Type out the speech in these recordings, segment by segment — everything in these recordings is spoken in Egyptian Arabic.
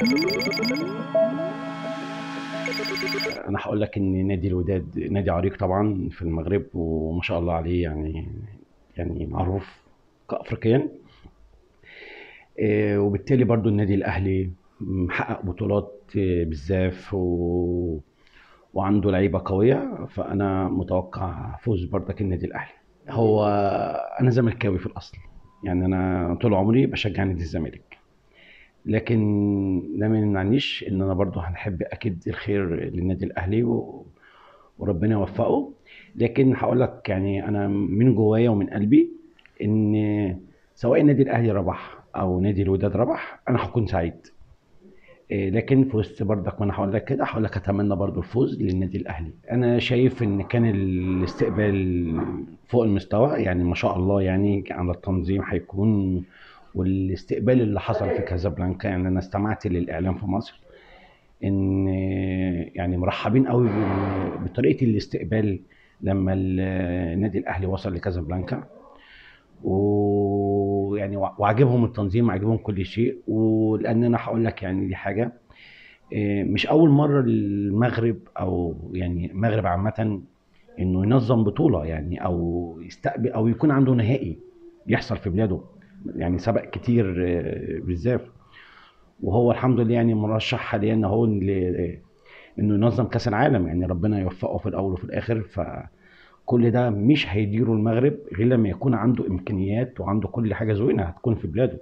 انا هقول لك ان نادي الوداد نادي عريق طبعا في المغرب وما شاء الله عليه يعني يعني معروف كافريقيا إيه، وبالتالي برضو النادي الاهلي محقق بطولات إيه، بالزاف و... وعنده لعيبه قويه فانا متوقع فوز برضك النادي الاهلي هو انا زملكاوي في الاصل يعني انا طول عمري بشجع نادي الزمالك لكن ده ما يمنعنيش ان انا برضو هنحب اكيد الخير للنادي الاهلي و... وربنا يوفقه لكن هقول لك يعني انا من جوايا ومن قلبي ان سواء النادي الاهلي ربح او نادي الوداد ربح انا هكون سعيد إيه، لكن في وسط برضك ما انا هقول لك كده هقول لك اتمنى برضو الفوز للنادي الاهلي انا شايف ان كان الاستقبال فوق المستوى يعني ما شاء الله يعني على التنظيم هيكون والاستقبال اللي حصل في كازابلانكا يعني انا استمعت للاعلام في مصر ان يعني مرحبين قوي بال- بطريقه الاستقبال لما النادي الاهلي وصل لكازابلانكا ويعني وع- وعجبهم التنظيم عجبهم كل شيء ولان انا هقول لك يعني دي حاجه إيه، مش اول مره المغرب او يعني المغرب عامه انه ينظم بطوله يعني او يستقبل او يكون عنده نهائي يحصل في بلاده يعني سبق كتير آه، بالذات وهو الحمد لله يعني مرشح حاليا اهو ل- انه ينظم كاس العالم يعني ربنا يوفقه في الاول وفي الاخر فكل ده مش هيديره المغرب غير لما يكون عنده امكانيات وعنده كل حاجه زوينه هتكون في بلاده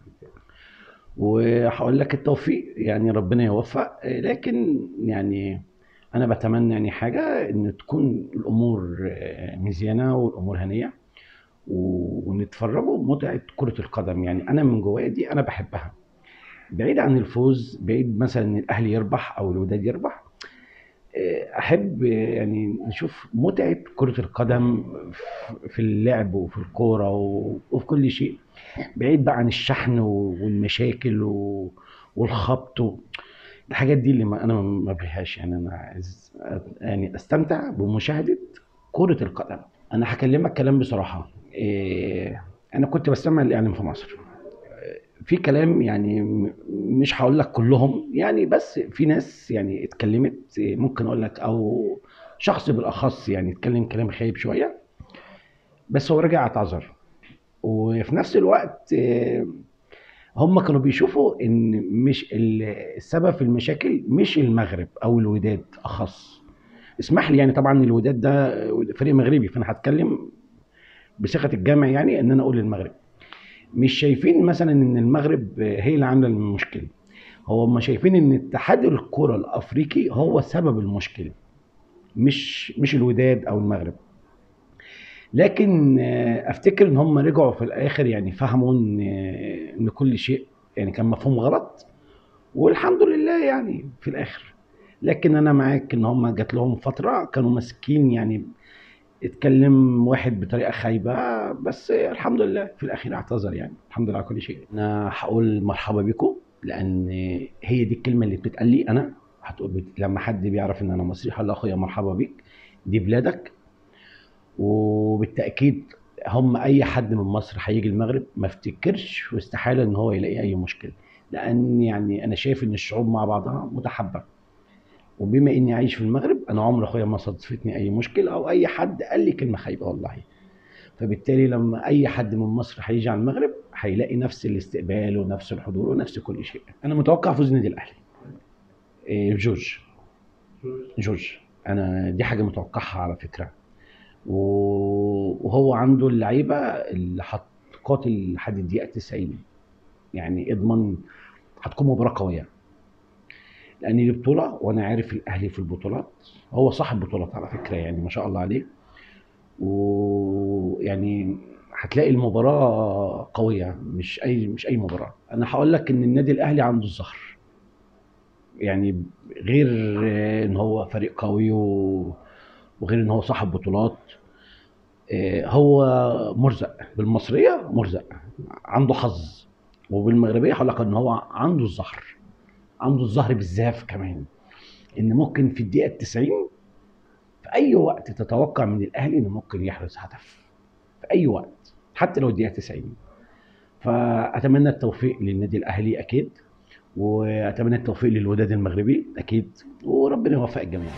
وهقول لك التوفيق يعني ربنا يوفق لكن يعني انا بتمنى يعني حاجه ان تكون الامور آه، مزيانه والامور هنيه و- ونتفرجوا متعه كره القدم يعني انا من جوايا دي انا بحبها بعيد عن الفوز بعيد مثلا ان الاهلي يربح او الوداد يربح آه، احب آه، يعني نشوف متعه كره القدم في- في اللعب وفي الكوره و- وفي كل شيء بعيد بقى عن الشحن و- والمشاكل و- والخبط و... الحاجات دي اللي ما انا ما بحبهاش يعني انا عايز أ- يعني استمتع بمشاهده كره القدم انا هكلمك كلام بصراحه إيه انا كنت بستمع الاعلام في مصر في كلام يعني م- مش هقول لك كلهم يعني بس في ناس يعني اتكلمت إيه، ممكن اقول لك او شخص بالاخص يعني اتكلم كلام خايب شويه بس هو رجع اعتذر وفي نفس الوقت إيه، هم كانوا بيشوفوا ان مش ال- السبب في المشاكل مش المغرب او الوداد اخص اسمح لي يعني طبعا الوداد ده فريق مغربي فانا هتكلم بصيغه الجامع يعني ان انا اقول المغرب مش شايفين مثلا ان المغرب هي اللي عامله المشكله هو هم شايفين ان اتحاد الكره الافريقي هو سبب المشكله مش مش الوداد او المغرب لكن آه، افتكر ان هم رجعوا في الاخر يعني فهموا ان آه، ان كل شيء يعني كان مفهوم غلط والحمد لله يعني في الاخر لكن انا معاك ان هم جات لهم فتره كانوا ماسكين يعني اتكلم واحد بطريقه خايبه بس الحمد لله في الاخير اعتذر يعني الحمد لله على كل شيء انا هقول مرحبا بكم لان هي دي الكلمه اللي بتتقال لي انا هتقول بت... لما حد بيعرف ان انا مصري هقول له اخويا مرحبا بيك دي بلادك وبالتاكيد هم اي حد من مصر هيجي المغرب ما افتكرش واستحاله ان هو يلاقي اي مشكله لان يعني انا شايف ان الشعوب مع بعضها متحابه وبما اني عايش في المغرب انا عمر اخويا ما صادفتني اي مشكله او اي حد قال لي كلمه خايبه والله فبالتالي لما اي حد من مصر هيجي على المغرب هيلاقي نفس الاستقبال ونفس الحضور ونفس كل شيء انا متوقع فوز النادي الاهلي إيه، جورج جورج انا دي حاجه متوقعها على فكره و- وهو عنده اللعيبه اللي هتقاتل لحد الدقيقه 90 يعني اضمن هتكون مباراه قويه لان دي بطوله وانا عارف الاهلي في البطولات هو صاحب بطولات على فكره يعني ما شاء الله عليه ويعني هتلاقي المباراه قويه مش اي مش اي مباراه انا هقول لك ان النادي الاهلي عنده الظهر يعني غير آه، ان هو فريق قوي و- وغير ان هو صاحب بطولات آه، هو مرزق بالمصريه مرزق عنده حظ وبالمغربيه هقول لك ان هو عنده الظهر عنده الظهر بالزاف كمان ان ممكن في الدقيقه 90 في اي وقت تتوقع من الاهلي انه ممكن يحرز هدف في اي وقت حتى لو الدقيقه 90 فاتمنى التوفيق للنادي الاهلي اكيد واتمنى التوفيق للوداد المغربي اكيد وربنا يوفق الجميع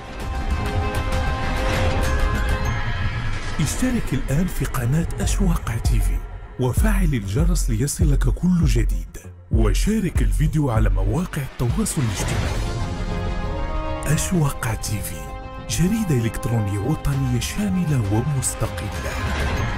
اشترك الآن في قناة أشواق تيفي وفعل الجرس ليصلك كل جديد وشارك الفيديو على مواقع التواصل الاجتماعي أشواق تيفي جريدة إلكترونية وطنية شاملة ومستقلة